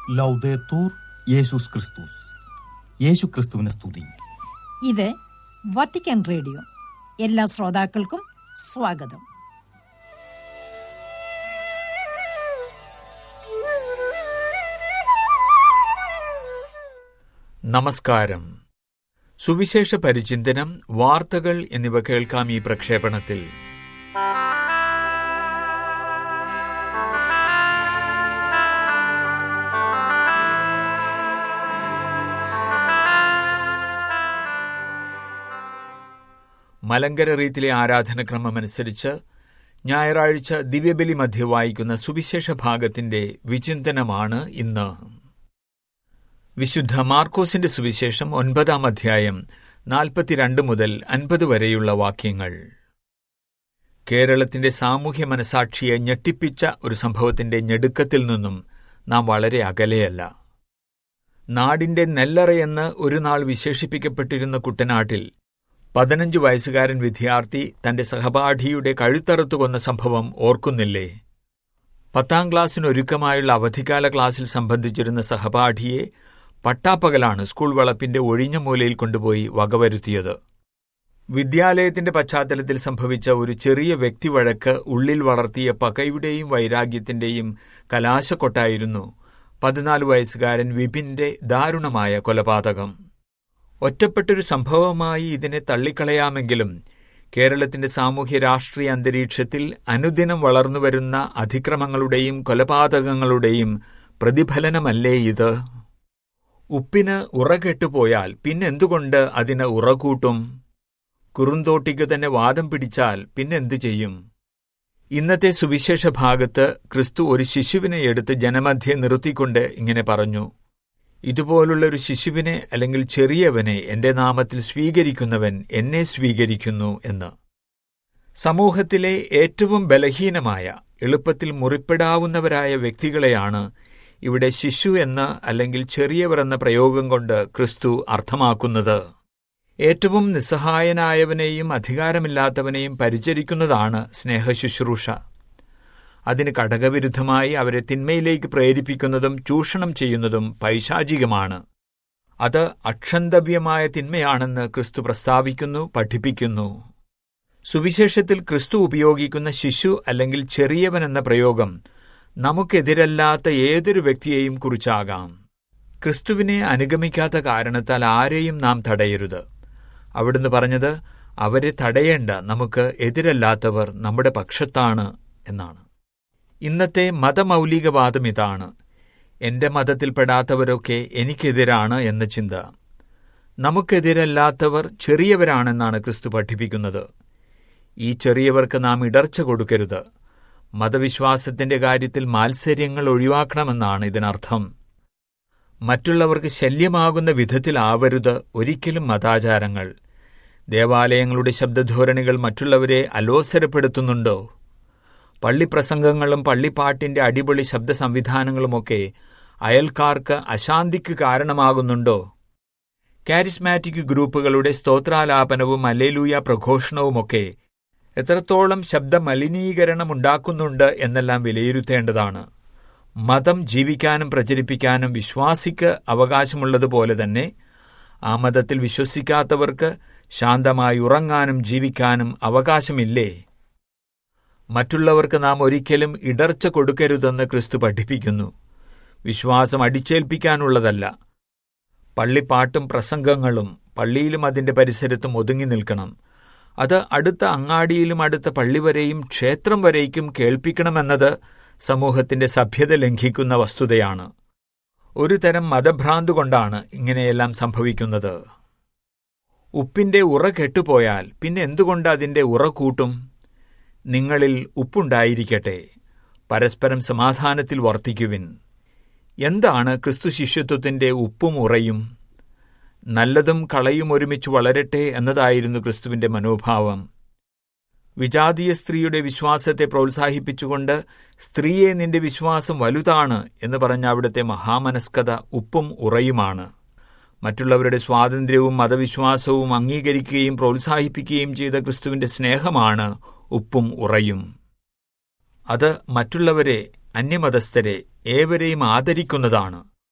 ലൗദേത്തൂർ യേശുസ് ക്രിസ്തുസ് യേശു ക്രിസ്തുവിനെ സ്തുതി ഇത് വത്തിക്കാൻ റേഡിയോ എല്ലാ ശ്രോതാക്കൾക്കും സ്വാഗതം നമസ്കാരം സുവിശേഷ പരിചിന്തനം വാർത്തകൾ എന്നിവ കേൾക്കാം ഈ പ്രക്ഷേപണത്തിൽ മലങ്കര റീത്തിലെ ആരാധനക്രമമനുസരിച്ച് ഞായറാഴ്ച ദിവ്യബലി മധ്യ വായിക്കുന്ന സുവിശേഷ ഭാഗത്തിന്റെ വിചിന്തനമാണ് ഇന്ന് വിശുദ്ധ മാർക്കോസിന്റെ സുവിശേഷം ഒൻപതാം അധ്യായം നാൽപ്പത്തിരണ്ട് മുതൽ അൻപത് വരെയുള്ള വാക്യങ്ങൾ കേരളത്തിന്റെ സാമൂഹ്യ മനസാക്ഷിയെ ഞെട്ടിപ്പിച്ച ഒരു സംഭവത്തിന്റെ ഞെടുക്കത്തിൽ നിന്നും നാം വളരെ അകലെയല്ല നാടിന്റെ നെല്ലറയെന്ന് ഒരു നാൾ വിശേഷിപ്പിക്കപ്പെട്ടിരുന്ന കുട്ടനാട്ടിൽ പതിനഞ്ച് വയസ്സുകാരൻ വിദ്യാർത്ഥി തന്റെ സഹപാഠിയുടെ കഴുത്തറുത്തു കൊന്ന സംഭവം ഓർക്കുന്നില്ലേ പത്താം ക്ലാസ്സിനൊരുക്കമായുള്ള അവധിക്കാല ക്ലാസ്സിൽ സംബന്ധിച്ചിരുന്ന സഹപാഠിയെ പട്ടാപ്പകലാണ് സ്കൂൾ വളപ്പിന്റെ ഒഴിഞ്ഞ മൂലയിൽ കൊണ്ടുപോയി വകവരുത്തിയത് വിദ്യാലയത്തിന്റെ പശ്ചാത്തലത്തിൽ സംഭവിച്ച ഒരു ചെറിയ വ്യക്തിവഴക്ക് ഉള്ളിൽ വളർത്തിയ പകയുടെയും വൈരാഗ്യത്തിന്റെയും കലാശക്കൊട്ടായിരുന്നു പതിനാല് വയസ്സുകാരൻ വിപിന്റെ ദാരുണമായ കൊലപാതകം ഒറ്റപ്പെട്ടൊരു സംഭവമായി ഇതിനെ തള്ളിക്കളയാമെങ്കിലും കേരളത്തിന്റെ സാമൂഹ്യ രാഷ്ട്രീയ അന്തരീക്ഷത്തിൽ അനുദിനം വളർന്നുവരുന്ന അതിക്രമങ്ങളുടെയും കൊലപാതകങ്ങളുടെയും പ്രതിഫലനമല്ലേ ഇത് ഉപ്പിന് ഉറകെട്ടുപോയാൽ പിന്നെന്തുകൊണ്ട് അതിന് ഉറകൂട്ടും കുറുന്തോട്ടിക്ക് തന്നെ വാദം പിടിച്ചാൽ പിന്നെന്തു ചെയ്യും ഇന്നത്തെ സുവിശേഷ ഭാഗത്ത് ക്രിസ്തു ഒരു ശിശുവിനെ എടുത്ത് ജനമധ്യെ നിർത്തിക്കൊണ്ട് ഇങ്ങനെ പറഞ്ഞു ഇതുപോലുള്ള ഒരു ശിശുവിനെ അല്ലെങ്കിൽ ചെറിയവനെ എന്റെ നാമത്തിൽ സ്വീകരിക്കുന്നവൻ എന്നെ സ്വീകരിക്കുന്നു എന്ന് സമൂഹത്തിലെ ഏറ്റവും ബലഹീനമായ എളുപ്പത്തിൽ മുറിപ്പെടാവുന്നവരായ വ്യക്തികളെയാണ് ഇവിടെ ശിശു എന്ന് അല്ലെങ്കിൽ ചെറിയവർ എന്ന പ്രയോഗം കൊണ്ട് ക്രിസ്തു അർത്ഥമാക്കുന്നത് ഏറ്റവും നിസ്സഹായനായവനെയും അധികാരമില്ലാത്തവനെയും പരിചരിക്കുന്നതാണ് സ്നേഹശുശ്രൂഷ അതിന് ഘടകവിരുദ്ധമായി അവരെ തിന്മയിലേക്ക് പ്രേരിപ്പിക്കുന്നതും ചൂഷണം ചെയ്യുന്നതും പൈശാചികമാണ് അത് അക്ഷന്തവ്യമായ തിന്മയാണെന്ന് ക്രിസ്തു പ്രസ്താവിക്കുന്നു പഠിപ്പിക്കുന്നു സുവിശേഷത്തിൽ ക്രിസ്തു ഉപയോഗിക്കുന്ന ശിശു അല്ലെങ്കിൽ ചെറിയവൻ എന്ന പ്രയോഗം നമുക്കെതിരല്ലാത്ത ഏതൊരു വ്യക്തിയെയും കുറിച്ചാകാം ക്രിസ്തുവിനെ അനുഗമിക്കാത്ത കാരണത്താൽ ആരെയും നാം തടയരുത് അവിടുന്ന് പറഞ്ഞത് അവരെ തടയേണ്ട നമുക്ക് എതിരല്ലാത്തവർ നമ്മുടെ പക്ഷത്താണ് എന്നാണ് ഇന്നത്തെ മതമൗലികവാദം ഇതാണ് എന്റെ മതത്തിൽപ്പെടാത്തവരൊക്കെ എനിക്കെതിരാണ് എന്ന ചിന്ത നമുക്കെതിരല്ലാത്തവർ ചെറിയവരാണെന്നാണ് ക്രിസ്തു പഠിപ്പിക്കുന്നത് ഈ ചെറിയവർക്ക് നാം ഇടർച്ച കൊടുക്കരുത് മതവിശ്വാസത്തിന്റെ കാര്യത്തിൽ മാത്സര്യങ്ങൾ ഒഴിവാക്കണമെന്നാണ് ഇതിനർത്ഥം മറ്റുള്ളവർക്ക് ശല്യമാകുന്ന വിധത്തിലാവരുത് ഒരിക്കലും മതാചാരങ്ങൾ ദേവാലയങ്ങളുടെ ശബ്ദധോരണികൾ മറ്റുള്ളവരെ അലോസരപ്പെടുത്തുന്നുണ്ടോ പള്ളിപ്രസംഗങ്ങളും പള്ളിപ്പാട്ടിന്റെ അടിപൊളി ശബ്ദ സംവിധാനങ്ങളുമൊക്കെ അയൽക്കാർക്ക് അശാന്തിക്ക് കാരണമാകുന്നുണ്ടോ കാരിസ്മാറ്റിക് ഗ്രൂപ്പുകളുടെ സ്തോത്രാലാപനവും അല്ലേലൂയ പ്രഘോഷണവുമൊക്കെ എത്രത്തോളം ശബ്ദ മലിനീകരണം ഉണ്ടാക്കുന്നുണ്ട് എന്നെല്ലാം വിലയിരുത്തേണ്ടതാണ് മതം ജീവിക്കാനും പ്രചരിപ്പിക്കാനും വിശ്വാസിക്ക് അവകാശമുള്ളതുപോലെ തന്നെ ആ മതത്തിൽ വിശ്വസിക്കാത്തവർക്ക് ശാന്തമായി ഉറങ്ങാനും ജീവിക്കാനും അവകാശമില്ലേ മറ്റുള്ളവർക്ക് നാം ഒരിക്കലും ഇടർച്ച കൊടുക്കരുതെന്ന് ക്രിസ്തു പഠിപ്പിക്കുന്നു വിശ്വാസം അടിച്ചേൽപ്പിക്കാനുള്ളതല്ല പള്ളിപ്പാട്ടും പ്രസംഗങ്ങളും പള്ളിയിലും അതിന്റെ പരിസരത്തും ഒതുങ്ങി നിൽക്കണം അത് അടുത്ത അങ്ങാടിയിലും അടുത്ത പള്ളി വരെയും ക്ഷേത്രം വരേക്കും കേൾപ്പിക്കണമെന്നത് സമൂഹത്തിന്റെ സഭ്യത ലംഘിക്കുന്ന വസ്തുതയാണ് ഒരു തരം മതഭ്രാന്ത് കൊണ്ടാണ് ഇങ്ങനെയെല്ലാം സംഭവിക്കുന്നത് ഉപ്പിന്റെ ഉറ കെട്ടുപോയാൽ പിന്നെ എന്തുകൊണ്ട് അതിന്റെ ഉറ കൂട്ടും നിങ്ങളിൽ ഉപ്പുണ്ടായിരിക്കട്ടെ പരസ്പരം സമാധാനത്തിൽ വർത്തിക്കുവിൻ എന്താണ് ക്രിസ്തു ശിഷ്യത്വത്തിന്റെ ഉപ്പും ഉറയും നല്ലതും കളയും ഒരുമിച്ച് വളരട്ടെ എന്നതായിരുന്നു ക്രിസ്തുവിന്റെ മനോഭാവം വിജാതീയ സ്ത്രീയുടെ വിശ്വാസത്തെ പ്രോത്സാഹിപ്പിച്ചുകൊണ്ട് സ്ത്രീയെ നിന്റെ വിശ്വാസം വലുതാണ് എന്ന് പറഞ്ഞ അവിടുത്തെ മഹാമനസ്കത ഉപ്പും ഉറയുമാണ് മറ്റുള്ളവരുടെ സ്വാതന്ത്ര്യവും മതവിശ്വാസവും അംഗീകരിക്കുകയും പ്രോത്സാഹിപ്പിക്കുകയും ചെയ്ത ക്രിസ്തുവിന്റെ സ്നേഹമാണ് ഉപ്പും ഉറയും അത് മറ്റുള്ളവരെ അന്യമതസ്ഥരെ ഏവരെയും ആദരിക്കുന്നതാണ്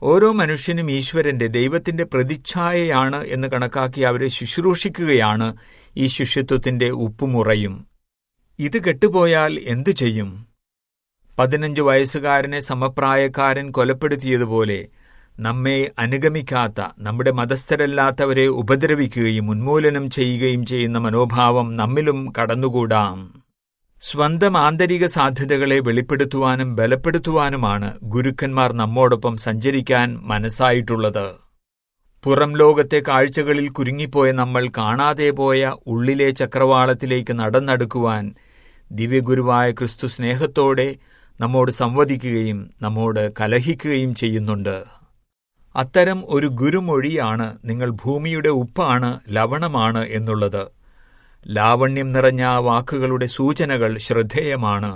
ഓരോ മനുഷ്യനും ഈശ്വരന്റെ ദൈവത്തിന്റെ പ്രതിച്ഛായയാണ് എന്ന് കണക്കാക്കി അവരെ ശുശ്രൂഷിക്കുകയാണ് ഈ ശിഷ്യത്വത്തിന്റെ ഉപ്പുമുറയും ഇത് കെട്ടുപോയാൽ എന്തു ചെയ്യും പതിനഞ്ച് വയസ്സുകാരനെ സമപ്രായക്കാരൻ കൊലപ്പെടുത്തിയതുപോലെ നമ്മെ അനുഗമിക്കാത്ത നമ്മുടെ മതസ്ഥരല്ലാത്തവരെ ഉപദ്രവിക്കുകയും ഉന്മൂലനം ചെയ്യുകയും ചെയ്യുന്ന മനോഭാവം നമ്മിലും കടന്നുകൂടാം സ്വന്തം ആന്തരിക സാധ്യതകളെ വെളിപ്പെടുത്തുവാനും ബലപ്പെടുത്തുവാനുമാണ് ഗുരുക്കന്മാർ നമ്മോടൊപ്പം സഞ്ചരിക്കാൻ മനസ്സായിട്ടുള്ളത് പുറം ലോകത്തെ കാഴ്ചകളിൽ കുരുങ്ങിപ്പോയ നമ്മൾ കാണാതെ പോയ ഉള്ളിലെ ചക്രവാളത്തിലേക്ക് നടന്നടുക്കുവാൻ ദിവ്യഗുരുവായ ക്രിസ്തു സ്നേഹത്തോടെ നമ്മോട് സംവദിക്കുകയും നമ്മോട് കലഹിക്കുകയും ചെയ്യുന്നുണ്ട് അത്തരം ഒരു ഗുരുമൊഴിയാണ് നിങ്ങൾ ഭൂമിയുടെ ഉപ്പാണ് ലവണമാണ് എന്നുള്ളത് ലാവണ്യം നിറഞ്ഞ ആ വാക്കുകളുടെ സൂചനകൾ ശ്രദ്ധേയമാണ്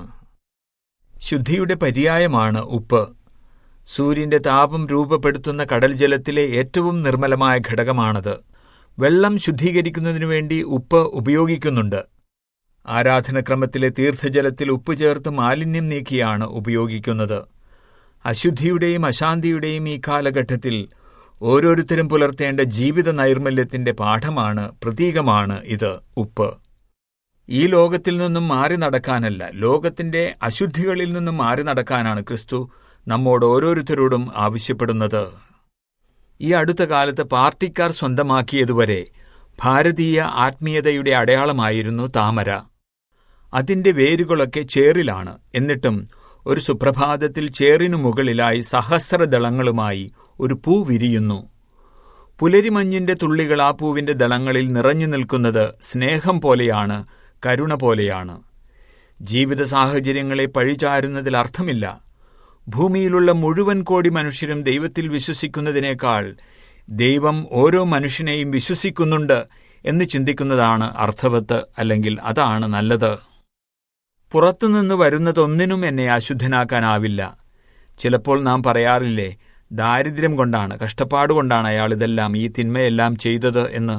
ശുദ്ധിയുടെ പര്യായമാണ് ഉപ്പ് സൂര്യന്റെ താപം രൂപപ്പെടുത്തുന്ന കടൽ ജലത്തിലെ ഏറ്റവും നിർമ്മലമായ ഘടകമാണത് വെള്ളം ശുദ്ധീകരിക്കുന്നതിനു വേണ്ടി ഉപ്പ് ഉപയോഗിക്കുന്നുണ്ട് ആരാധനക്രമത്തിലെ തീർത്ഥജലത്തിൽ ഉപ്പ് ചേർത്ത് മാലിന്യം നീക്കിയാണ് ഉപയോഗിക്കുന്നത് അശുദ്ധിയുടെയും അശാന്തിയുടെയും ഈ കാലഘട്ടത്തിൽ ഓരോരുത്തരും പുലർത്തേണ്ട ജീവിത നൈർമല്യത്തിന്റെ പാഠമാണ് പ്രതീകമാണ് ഇത് ഉപ്പ് ഈ ലോകത്തിൽ നിന്നും മാറി നടക്കാനല്ല ലോകത്തിന്റെ അശുദ്ധികളിൽ നിന്നും മാറി നടക്കാനാണ് ക്രിസ്തു നമ്മോട് ഓരോരുത്തരോടും ആവശ്യപ്പെടുന്നത് ഈ അടുത്ത കാലത്ത് പാർട്ടിക്കാർ സ്വന്തമാക്കിയതുവരെ ഭാരതീയ ആത്മീയതയുടെ അടയാളമായിരുന്നു താമര അതിന്റെ വേരുകളൊക്കെ ചേറിലാണ് എന്നിട്ടും ഒരു സുപ്രഭാതത്തിൽ ചേറിനു മുകളിലായി സഹസ്രദളങ്ങളുമായി ഒരു പൂ വിരിയുന്നു പുലരിമഞ്ഞിന്റെ തുള്ളികൾ ആ പൂവിന്റെ ദളങ്ങളിൽ നിറഞ്ഞു നിൽക്കുന്നത് സ്നേഹം പോലെയാണ് കരുണ പോലെയാണ് ജീവിത സാഹചര്യങ്ങളെ പഴിചാരുന്നതിൽ അർത്ഥമില്ല ഭൂമിയിലുള്ള മുഴുവൻ കോടി മനുഷ്യരും ദൈവത്തിൽ വിശ്വസിക്കുന്നതിനേക്കാൾ ദൈവം ഓരോ മനുഷ്യനെയും വിശ്വസിക്കുന്നുണ്ട് എന്ന് ചിന്തിക്കുന്നതാണ് അർത്ഥവത്ത് അല്ലെങ്കിൽ അതാണ് നല്ലത് പുറത്തുനിന്ന് വരുന്നതൊന്നിനും എന്നെ അശുദ്ധനാക്കാനാവില്ല ചിലപ്പോൾ നാം പറയാറില്ലേ ദാരിദ്ര്യം കൊണ്ടാണ് കഷ്ടപ്പാട് കൊണ്ടാണ് അയാൾ ഇതെല്ലാം ഈ തിന്മയെല്ലാം ചെയ്തത് എന്ന്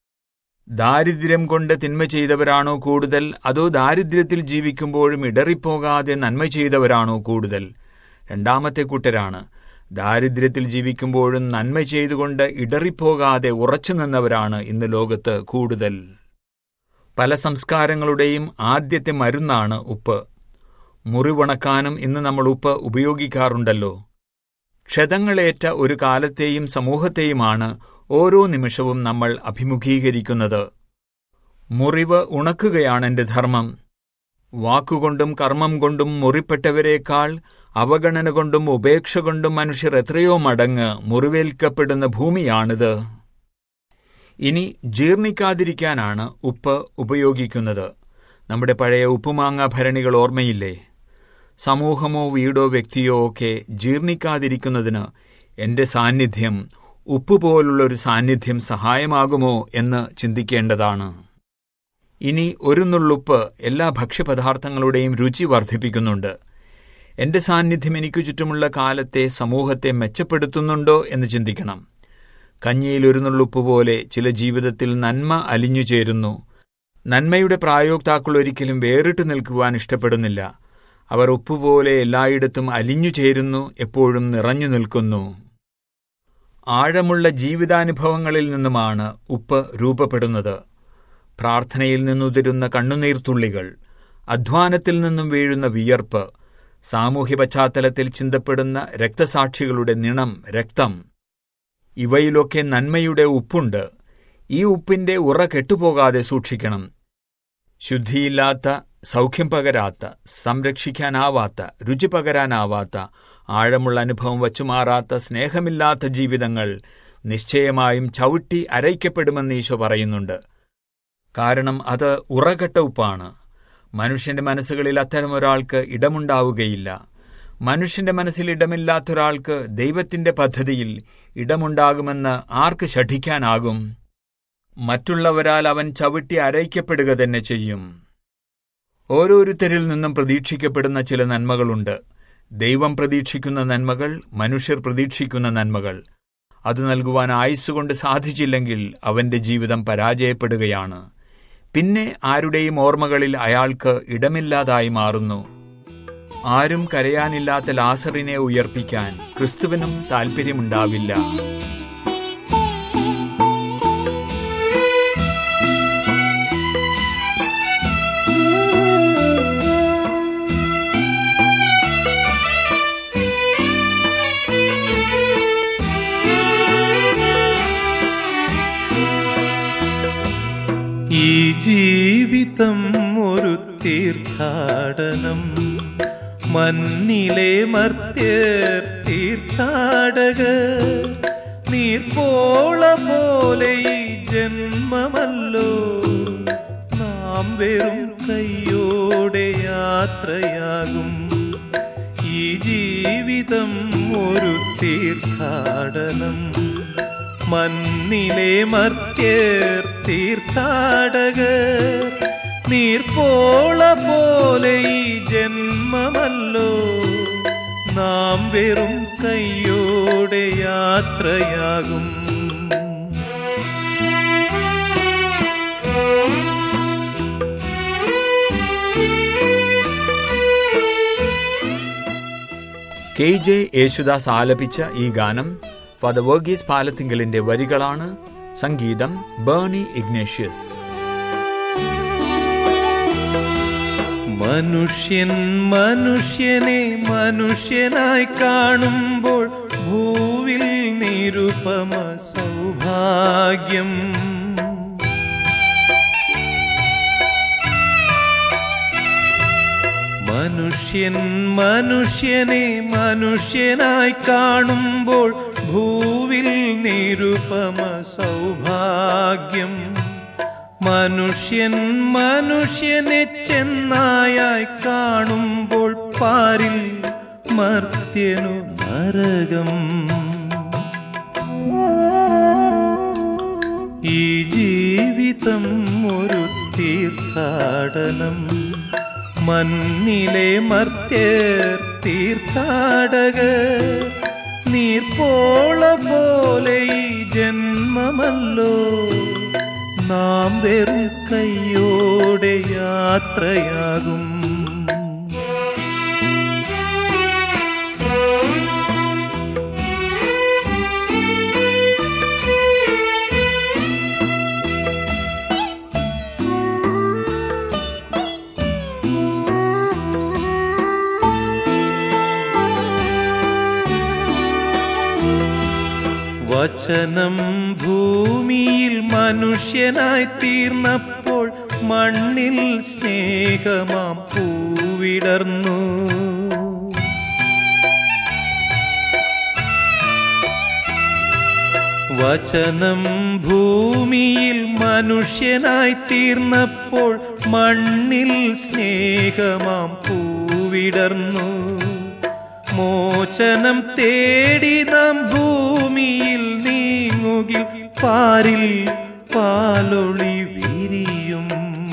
ദാരിദ്ര്യം കൊണ്ട് തിന്മ ചെയ്തവരാണോ കൂടുതൽ അതോ ദാരിദ്ര്യത്തിൽ ജീവിക്കുമ്പോഴും ഇടറിപ്പോകാതെ നന്മ ചെയ്തവരാണോ കൂടുതൽ രണ്ടാമത്തെ കൂട്ടരാണ് ദാരിദ്ര്യത്തിൽ ജീവിക്കുമ്പോഴും നന്മ ചെയ്തുകൊണ്ട് ഇടറിപ്പോകാതെ ഉറച്ചു നിന്നവരാണ് ഇന്ന് ലോകത്ത് കൂടുതൽ പല സംസ്കാരങ്ങളുടെയും ആദ്യത്തെ മരുന്നാണ് ഉപ്പ് മുറിവുണക്കാനും ഇന്ന് നമ്മൾ ഉപ്പ് ഉപയോഗിക്കാറുണ്ടല്ലോ ക്ഷതങ്ങളേറ്റ ഒരു കാലത്തെയും സമൂഹത്തെയുമാണ് ഓരോ നിമിഷവും നമ്മൾ അഭിമുഖീകരിക്കുന്നത് മുറിവ് ഉണക്കുകയാണ് എന്റെ ധർമ്മം വാക്കുകൊണ്ടും കർമ്മം കൊണ്ടും മുറിപ്പെട്ടവരെക്കാൾ അവഗണന കൊണ്ടും ഉപേക്ഷ കൊണ്ടും മനുഷ്യർ എത്രയോ മടങ്ങ് മുറിവേൽക്കപ്പെടുന്ന ഭൂമിയാണിത് ഇനി ജീർണിക്കാതിരിക്കാനാണ് ഉപ്പ് ഉപയോഗിക്കുന്നത് നമ്മുടെ പഴയ ഉപ്പുമാങ്ങ ഭരണികൾ ഓർമ്മയില്ലേ സമൂഹമോ വീടോ വ്യക്തിയോ ഒക്കെ ജീർണിക്കാതിരിക്കുന്നതിന് എന്റെ സാന്നിധ്യം ഉപ്പുപോലുള്ളൊരു സാന്നിധ്യം സഹായമാകുമോ എന്ന് ചിന്തിക്കേണ്ടതാണ് ഇനി ഒരു നുള്ളുപ്പ് എല്ലാ ഭക്ഷ്യപദാർത്ഥങ്ങളുടെയും രുചി വർദ്ധിപ്പിക്കുന്നുണ്ട് എന്റെ സാന്നിധ്യം എനിക്കു ചുറ്റുമുള്ള കാലത്തെ സമൂഹത്തെ മെച്ചപ്പെടുത്തുന്നുണ്ടോ എന്ന് ചിന്തിക്കണം കഞ്ഞിയിൽ ഒരു നുള്ളുപ്പ് പോലെ ചില ജീവിതത്തിൽ നന്മ അലിഞ്ഞു ചേരുന്നു നന്മയുടെ പ്രായോക്താക്കൾ ഒരിക്കലും വേറിട്ട് നിൽക്കുവാൻ ഇഷ്ടപ്പെടുന്നില്ല അവർ ഉപ്പുപോലെ എല്ലായിടത്തും അലിഞ്ഞു ചേരുന്നു എപ്പോഴും നിറഞ്ഞു നിൽക്കുന്നു ആഴമുള്ള ജീവിതാനുഭവങ്ങളിൽ നിന്നുമാണ് ഉപ്പ് രൂപപ്പെടുന്നത് പ്രാർത്ഥനയിൽ നിന്നുതിരുന്ന കണ്ണുനീർത്തുള്ളികൾ അധ്വാനത്തിൽ നിന്നും വീഴുന്ന വിയർപ്പ് സാമൂഹ്യ പശ്ചാത്തലത്തിൽ ചിന്തപ്പെടുന്ന രക്തസാക്ഷികളുടെ നിണം രക്തം ഇവയിലൊക്കെ നന്മയുടെ ഉപ്പുണ്ട് ഈ ഉപ്പിന്റെ ഉറ കെട്ടുപോകാതെ സൂക്ഷിക്കണം ശുദ്ധിയില്ലാത്ത സൗഖ്യം പകരാത്ത സംരക്ഷിക്കാനാവാത്ത രുചി പകരാനാവാത്ത ആഴമുള്ള അനുഭവം വച്ചുമാറാത്ത സ്നേഹമില്ലാത്ത ജീവിതങ്ങൾ നിശ്ചയമായും ചവിട്ടി അരയ്ക്കപ്പെടുമെന്ന് ഈശോ പറയുന്നുണ്ട് കാരണം അത് ഉറകെട്ട ഉപ്പാണ് മനുഷ്യന്റെ മനസ്സുകളിൽ അത്തരമൊരാൾക്ക് ഇടമുണ്ടാവുകയില്ല മനുഷ്യന്റെ മനസ്സിൽ ഇടമില്ലാത്തൊരാൾക്ക് ദൈവത്തിന്റെ പദ്ധതിയിൽ ഇടമുണ്ടാകുമെന്ന് ആർക്ക് ശഠിക്കാനാകും മറ്റുള്ളവരാൽ അവൻ ചവിട്ടി അരയ്ക്കപ്പെടുക തന്നെ ചെയ്യും ഓരോരുത്തരിൽ നിന്നും പ്രതീക്ഷിക്കപ്പെടുന്ന ചില നന്മകളുണ്ട് ദൈവം പ്രതീക്ഷിക്കുന്ന നന്മകൾ മനുഷ്യർ പ്രതീക്ഷിക്കുന്ന നന്മകൾ അത് നൽകുവാൻ ആയുസ്സുകൊണ്ട് സാധിച്ചില്ലെങ്കിൽ അവന്റെ ജീവിതം പരാജയപ്പെടുകയാണ് പിന്നെ ആരുടെയും ഓർമ്മകളിൽ അയാൾക്ക് ഇടമില്ലാതായി മാറുന്നു ആരും കരയാനില്ലാത്ത ലാസറിനെ ഉയർപ്പിക്കാൻ ക്രിസ്തുവിനും താൽപ്പര്യമുണ്ടാവില്ല ഈ ജീവിതം ഒരു തീർത്ഥാടനം മണ്ണിലെ മർത്യർ തീർത്ഥാടക നീർപ്പോള പോലെ ഈ ജന്മമല്ലോ നാം വെറും കയ്യോടെ യാത്രയാകും ഈ ജീവിതം ഒരു തീർത്ഥാടനം മണ്ണിലെ മർത്യർ തീർത്ഥാടകർ നീർപ്പോള പോലെ ഈ ജന്മമല്ലോ നാം വെറും കയ്യോടെ യാത്രയാകും കെ ജെ യേശുദാസ് ആലപിച്ച ഈ ഗാനം ഫാദർ വർഗീസ് പാലത്തിങ്കലിന്റെ വരികളാണ് സംഗീതം ബേണി ഇഗ്നേഷ്യസ് മനുഷ്യൻ മനുഷ്യനെ മനുഷ്യനായി കാണുമ്പോൾ ഭൂവിൽ നിരുപമ സൗഭാഗ്യം മനുഷ്യൻ മനുഷ്യനെ മനുഷ്യനായി കാണുമ്പോൾ ഭൂവിൽ നിരുപമ സൗഭാഗ്യം മനുഷ്യൻ മനുഷ്യനെ ചെന്നായായി കാണുമ്പോൾ പാരിൽ മർത്യനു നരകം ഈ ജീവിതം ഒരു തീർത്ഥാടനം മണ്ണിലെ മർത്യർ തീർത്ഥാടക നീർപ്പോള പോലെ ഈ ജന്മമല്ലോ നാം വെറും കയ്യോടെ യാത്രയാകും വചനം ഭൂമിയിൽ മനുഷ്യനായി തീർന്നപ്പോൾ മണ്ണിൽ സ്നേഹമാം പൂവിടർന്നു വചനം ഭൂമിയിൽ മനുഷ്യനായി തീർന്നപ്പോൾ മണ്ണിൽ സ്നേഹമാം പൂവിടർന്നു മോചനം തേടി നാം ഭൂമിയിൽ നീങ്ങുകിൽ പാരിൽ പാലൊളി വിരിയും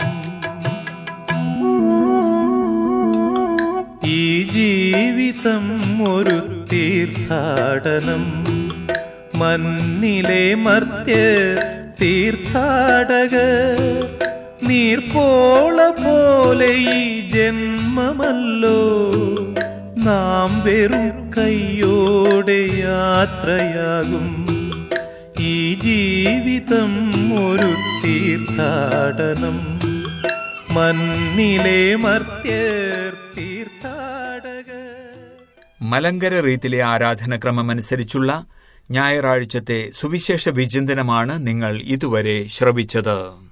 ഈ ജീവിതം ഒരു തീർത്ഥാടനം മണ്ണിലെ മർത്യ തീർത്ഥാടക നീർപ്പോള പോലെ ഈ ജന്മമല്ലോ നാം വെറും കയ്യോടെ യാത്രയാകും ഈ ജീവിതം ഒരു തീർത്ഥാടനം മണ്ണിലെ മർത്യർ തീർത്ഥാടക മലങ്കര റീത്തിലെ ആരാധനക്രമമനുസരിച്ചുള്ള ഞായറാഴ്ചത്തെ സുവിശേഷ വിചിന്തനമാണ് നിങ്ങൾ ഇതുവരെ ശ്രവിച്ചത്